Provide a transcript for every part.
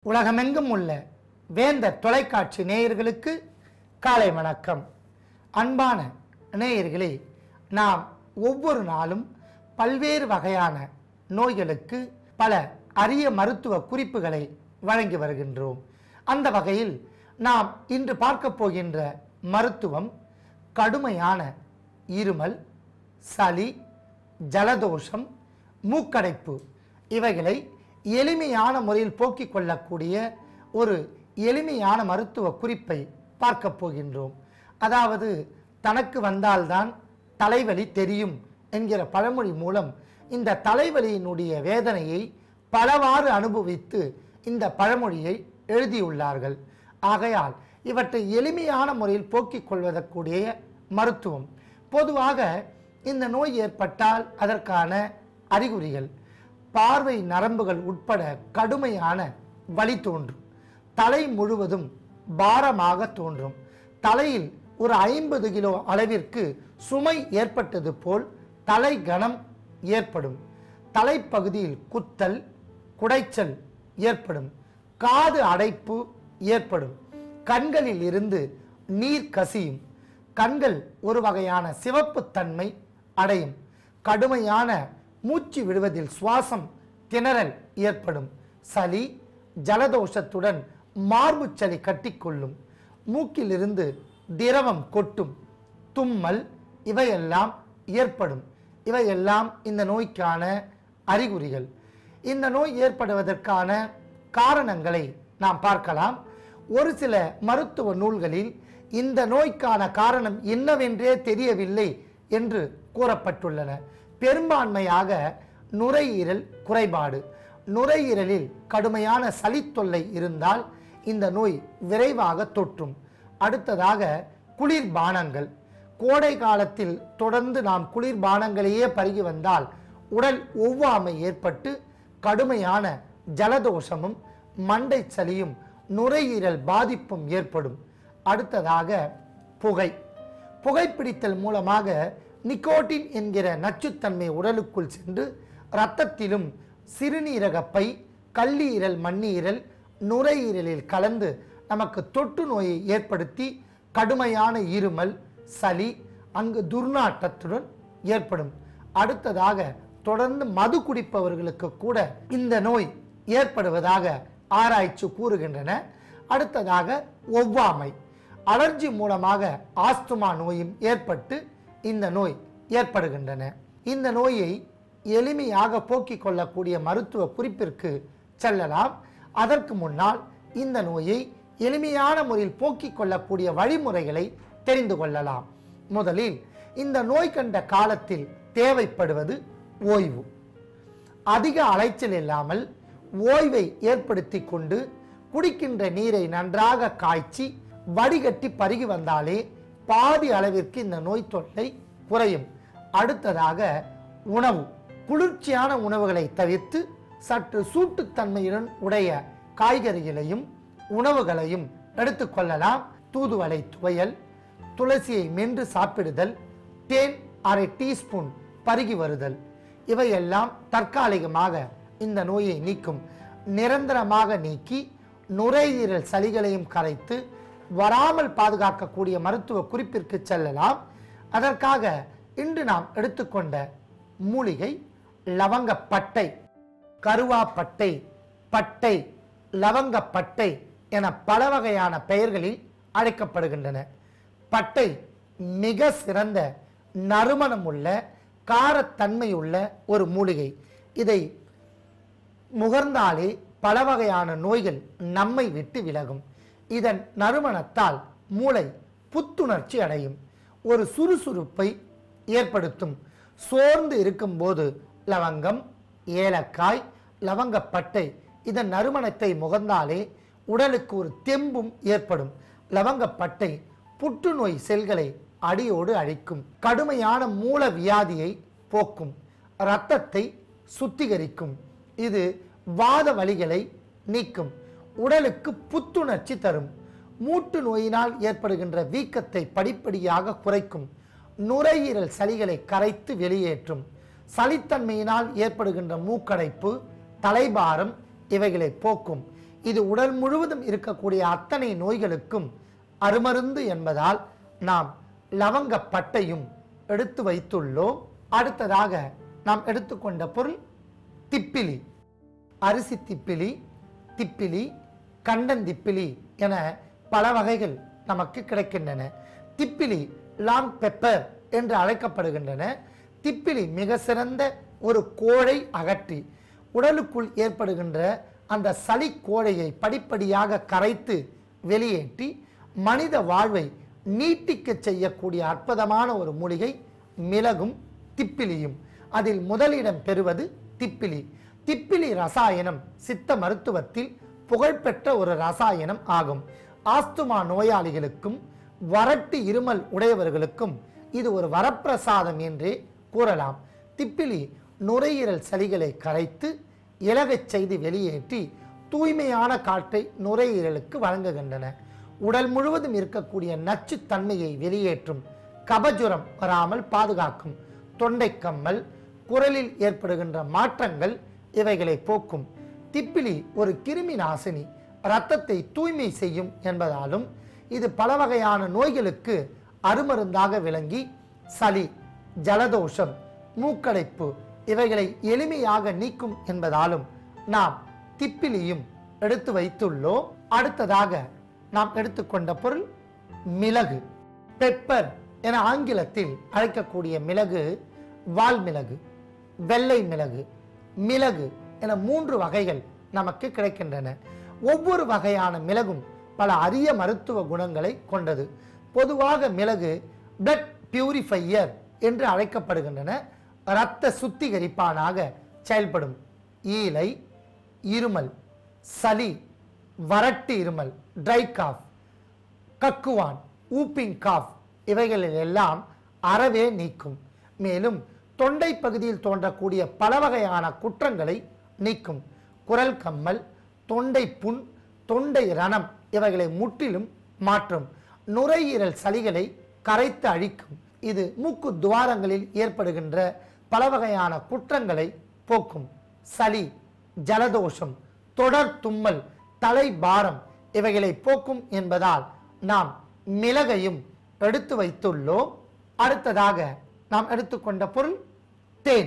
உலகமெங்கும் உள்ள வேந்தர் தொலைக்காட்சி நேயர்களுக்கு காலை வணக்கம் அன்பான நேயர்களே நாம் ஒவ்வொரு நாளும் பல்வேறு வகையான நோய்களுக்கு பல அரிய மருத்துவ குறிப்புகளை வழங்கி வருகின்றோம் அந்த வகையில் நாம் இன்று பார்க்க போகின்ற மருத்துவம் கடுமையான இருமல் சளி ஜலதோஷம் மூக்கடைப்பு இவைகளை எளிமையான முறையில் போக்கிக் கொள்ளக்கூடிய ஒரு எளிமையான மருத்துவ குறிப்பை பார்க்க போகின்றோம் அதாவது தனக்கு வந்தால்தான் தலைவலி தெரியும் என்கிற பழமொழி மூலம் இந்த தலைவலியினுடைய வேதனையை பலவாறு அனுபவித்து இந்த பழமொழியை எழுதியுள்ளார்கள் ஆகையால் இவற்றை எளிமையான முறையில் போக்கிக் கொள்வதற்குரிய மருத்துவம் பொதுவாக இந்த நோய் ஏற்பட்டால் அதற்கான அறிகுறிகள் பார்வை நரம்புகள் உட்பட கடுமையான வலி தோன்றும் தலை முழுவதும் பாரமாக தோன்றும் தலையில் ஒரு ஐம்பது கிலோ அளவிற்கு சுமை ஏற்பட்டது போல் தலை கனம் ஏற்படும் தலைப்பகுதியில் குத்தல் குடைச்சல் ஏற்படும் காது அடைப்பு ஏற்படும் கண்களில் இருந்து நீர் கசியும் கண்கள் ஒரு வகையான சிவப்பு தன்மை அடையும் கடுமையான மூச்சு விடுவதில் சுவாசம் திணறல் ஏற்படும் சளி ஜலதோஷத்துடன் மார்பு சளி கட்டிக்கொள்ளும் மூக்கிலிருந்து திரவம் கொட்டும் தும்மல் இவையெல்லாம் ஏற்படும் இவையெல்லாம் இந்த நோய்க்கான அறிகுறிகள் இந்த நோய் ஏற்படுவதற்கான காரணங்களை நாம் பார்க்கலாம் ஒரு சில மருத்துவ நூல்களில் இந்த நோய்க்கான காரணம் என்னவென்றே தெரியவில்லை என்று கூறப்பட்டுள்ளன பெரும்பான்மையாக நுரையீரல் குறைபாடு நுரையீரலில் கடுமையான சளித்தொல்லை இருந்தால் இந்த நோய் விரைவாக தொற்றும் அடுத்ததாக குளிர்பானங்கள் கோடை காலத்தில் தொடர்ந்து நாம் குளிர்பானங்களையே பருகி வந்தால் உடல் ஒவ்வாமை ஏற்பட்டு கடுமையான ஜலதோஷமும் மண்டை சளியும் நுரையீரல் பாதிப்பும் ஏற்படும் அடுத்ததாக புகை புகைப்பிடித்தல் மூலமாக நிக்கோட்டின் என்கிற நச்சுத்தன்மை உடலுக்குள் சென்று இரத்தத்திலும் சிறுநீரகப்பை கல்லீரல் மண்ணீரல் நுரையீரலில் கலந்து நமக்கு தொற்று நோயை ஏற்படுத்தி கடுமையான இருமல் சளி அங்கு துர்நாற்றத்துடன் ஏற்படும் அடுத்ததாக தொடர்ந்து மது குடிப்பவர்களுக்கு கூட இந்த நோய் ஏற்படுவதாக ஆராய்ச்சி கூறுகின்றன அடுத்ததாக ஒவ்வாமை அலர்ஜி மூலமாக ஆஸ்துமா நோயும் ஏற்பட்டு இந்த நோய் ஏற்படுகின்றன இந்த நோயை எளிமையாக போக்கிக் கொள்ளக்கூடிய மருத்துவ குறிப்பிற்கு செல்லலாம் அதற்கு முன்னால் இந்த நோயை எளிமையான முறையில் போக்கிக் கொள்ளக்கூடிய வழிமுறைகளை தெரிந்து கொள்ளலாம் முதலில் இந்த நோய் கண்ட காலத்தில் தேவைப்படுவது ஓய்வு அதிக அலைச்சல் இல்லாமல் ஓய்வை ஏற்படுத்தி கொண்டு குடிக்கின்ற நீரை நன்றாக காய்ச்சி வடிகட்டி பருகி வந்தாலே பாதி அளவிற்கு இந்த நோய் தொல்லை குறையும் அடுத்ததாக உணவு குளிர்ச்சியான உணவுகளை தவிர்த்து சற்று சூட்டுத்தன்மையுடன் உடைய காய்கறிகளையும் உணவுகளையும் எடுத்துக்கொள்ளலாம் தூதுவளை துவையல் துளசியை மென்று சாப்பிடுதல் தேன் அரை டீஸ்பூன் பருகி வருதல் இவையெல்லாம் தற்காலிகமாக இந்த நோயை நீக்கும் நிரந்தரமாக நீக்கி நுரையீரல் சளிகளையும் கரைத்து வராமல் பாதுகாக்கக்கூடிய மருத்துவ குறிப்பிற்கு செல்லலாம் அதற்காக இன்று நாம் எடுத்துக்கொண்ட மூலிகை லவங்கப்பட்டை கருவாப்பட்டை பட்டை லவங்கப்பட்டை என பல வகையான பெயர்களில் அழைக்கப்படுகின்றன பட்டை மிக சிறந்த நறுமணமுள்ள காரத்தன்மையுள்ள ஒரு மூலிகை இதை முகர்ந்தாலே பல வகையான நோய்கள் நம்மை விட்டு விலகும் இதன் நறுமணத்தால் மூளை புத்துணர்ச்சி அடையும் ஒரு சுறுசுறுப்பை ஏற்படுத்தும் சோர்ந்து இருக்கும்போது லவங்கம் ஏலக்காய் லவங்கப்பட்டை இதன் நறுமணத்தை முகர்ந்தாலே உடலுக்கு ஒரு தெம்பும் ஏற்படும் லவங்கப்பட்டை புற்றுநோய் செல்களை அடியோடு அழிக்கும் கடுமையான மூல வியாதியை போக்கும் இரத்தத்தை சுத்திகரிக்கும் இது வாத வலிகளை நீக்கும் உடலுக்கு புத்துணர்ச்சி தரும் மூட்டு நோயினால் ஏற்படுகின்ற வீக்கத்தை படிப்படியாக குறைக்கும் நுரையீரல் சளிகளை கரைத்து வெளியேற்றும் சளித்தன்மையினால் ஏற்படுகின்ற மூக்கடைப்பு தலைபாரம் இவைகளை போக்கும் இது உடல் முழுவதும் இருக்கக்கூடிய அத்தனை நோய்களுக்கும் அருமருந்து என்பதால் நாம் லவங்க பட்டையும் எடுத்து வைத்துள்ளோம் அடுத்ததாக நாம் எடுத்துக்கொண்ட பொருள் திப்பிலி அரிசி திப்பிலி திப்பிலி கண்டந்திப்பிலி என பல வகைகள் நமக்கு கிடைக்கின்றன திப்பிலி லாங் பெப்பர் என்று அழைக்கப்படுகின்றன திப்பிலி மிக சிறந்த ஒரு கோழை அகற்றி உடலுக்குள் ஏற்படுகின்ற அந்த சளி கோழையை படிப்படியாக கரைத்து வெளியேற்றி மனித வாழ்வை நீட்டிக்க செய்யக்கூடிய அற்புதமான ஒரு மூலிகை மிளகும் திப்பிலியும் அதில் முதலிடம் பெறுவது திப்பிலி திப்பிலி ரசாயனம் சித்த மருத்துவத்தில் புகழ்பெற்ற ஒரு ரசாயனம் ஆகும் ஆஸ்துமா நோயாளிகளுக்கும் வறட்டு இருமல் உடையவர்களுக்கும் இது ஒரு வரப்பிரசாதம் என்றே கூறலாம் திப்பிலி நுரையீரல் சளிகளை கரைத்து இலகச் செய்து வெளியேற்றி தூய்மையான காற்றை நுரையீரலுக்கு வழங்குகின்றன உடல் முழுவதும் இருக்கக்கூடிய நச்சுத்தன்மையை வெளியேற்றும் கபஜுரம் வராமல் பாதுகாக்கும் தொண்டைக்கம்மல் குரலில் ஏற்படுகின்ற மாற்றங்கள் இவைகளை போக்கும் திப்பிலி ஒரு கிருமி நாசினி இரத்தத்தை தூய்மை செய்யும் என்பதாலும் இது பல வகையான நோய்களுக்கு அருமருந்தாக விளங்கி சளி ஜலதோஷம் மூக்கடைப்பு இவைகளை எளிமையாக நீக்கும் என்பதாலும் நாம் திப்பிலியும் எடுத்து வைத்துள்ளோம் அடுத்ததாக நாம் எடுத்துக்கொண்ட பொருள் மிளகு பெப்பர் என ஆங்கிலத்தில் அழைக்கக்கூடிய மிளகு வால் மிளகு வெள்ளை மிளகு மிளகு என மூன்று வகைகள் நமக்கு கிடைக்கின்றன ஒவ்வொரு வகையான மிளகும் பல அரிய மருத்துவ குணங்களை கொண்டது பொதுவாக மிளகு பிளட் பியூரிஃபையர் என்று அழைக்கப்படுகின்றன இரத்த சுத்திகரிப்பானாக செயல்படும் ஈலை இருமல் சளி வறட்டு இருமல் ட்ரை காஃப் கக்குவான் ஊப்பிங் காஃப் இவைகளில் எல்லாம் அறவே நீக்கும் மேலும் தொண்டை பகுதியில் தோன்றக்கூடிய பல வகையான குற்றங்களை நீக்கும் குரல் கம்மல் தொண்டை புண் தொண்டை ரணம் இவைகளை முற்றிலும் மாற்றும் நுரையீரல் சளிகளை கரைத்து அழிக்கும் இது மூக்கு துவாரங்களில் ஏற்படுகின்ற பல வகையான குற்றங்களை போக்கும் சளி ஜலதோஷம் தொடர் தும்மல் தலை பாரம் இவைகளை போக்கும் என்பதால் நாம் மிளகையும் எடுத்து வைத்துள்ளோம் அடுத்ததாக நாம் எடுத்துக்கொண்ட பொருள் தேன்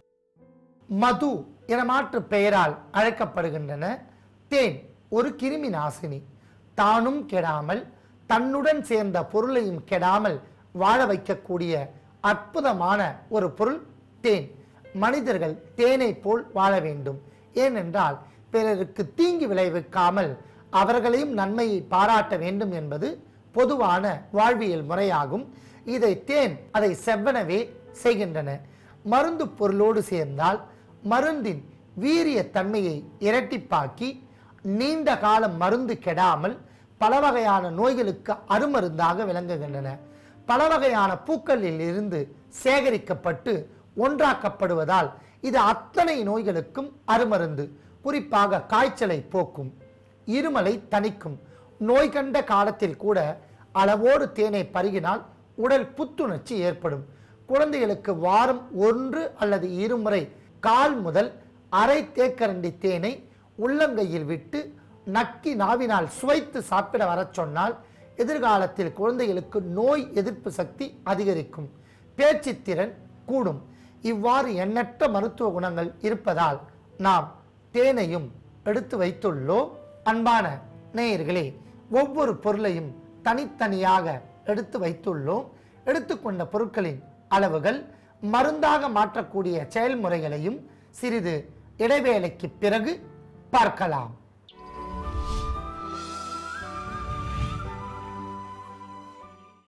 மது என மாற்று பெயரால் அழைக்கப்படுகின்றன தேன் ஒரு கிருமி நாசினி தானும் கெடாமல் தன்னுடன் சேர்ந்த பொருளையும் கெடாமல் வாழ வைக்கக்கூடிய அற்புதமான ஒரு பொருள் தேன் மனிதர்கள் தேனை போல் வாழ வேண்டும் ஏனென்றால் பிறருக்கு தீங்கு விளைவிக்காமல் அவர்களையும் நன்மையை பாராட்ட வேண்டும் என்பது பொதுவான வாழ்வியல் முறையாகும் இதை தேன் அதை செவ்வனவே செய்கின்றன மருந்து பொருளோடு சேர்ந்தால் மருந்தின் வீரிய தன்மையை இரட்டிப்பாக்கி நீண்ட காலம் மருந்து கெடாமல் பல வகையான நோய்களுக்கு அருமருந்தாக விளங்குகின்றன பல வகையான பூக்களில் இருந்து சேகரிக்கப்பட்டு ஒன்றாக்கப்படுவதால் இது அத்தனை நோய்களுக்கும் அருமருந்து குறிப்பாக காய்ச்சலை போக்கும் இருமலை தணிக்கும் நோய் கண்ட காலத்தில் கூட அளவோடு தேனை பருகினால் உடல் புத்துணர்ச்சி ஏற்படும் குழந்தைகளுக்கு வாரம் ஒன்று அல்லது இருமுறை கால் முதல் அரை தேக்கரண்டி தேனை உள்ளங்கையில் விட்டு நக்கி நாவினால் சுவைத்து சாப்பிட வரச் சொன்னால் எதிர்காலத்தில் குழந்தைகளுக்கு நோய் எதிர்ப்பு சக்தி அதிகரிக்கும் பேச்சுத்திறன் கூடும் இவ்வாறு எண்ணற்ற மருத்துவ குணங்கள் இருப்பதால் நாம் தேனையும் எடுத்து வைத்துள்ளோம் அன்பான நேயர்களே ஒவ்வொரு பொருளையும் தனித்தனியாக எடுத்து வைத்துள்ளோம் எடுத்துக்கொண்ட பொருட்களின் அளவுகள் மருந்தாக மாற்றக்கூடிய செயல்முறைகளையும் சிறிது இடைவேளைக்கு பிறகு பார்க்கலாம்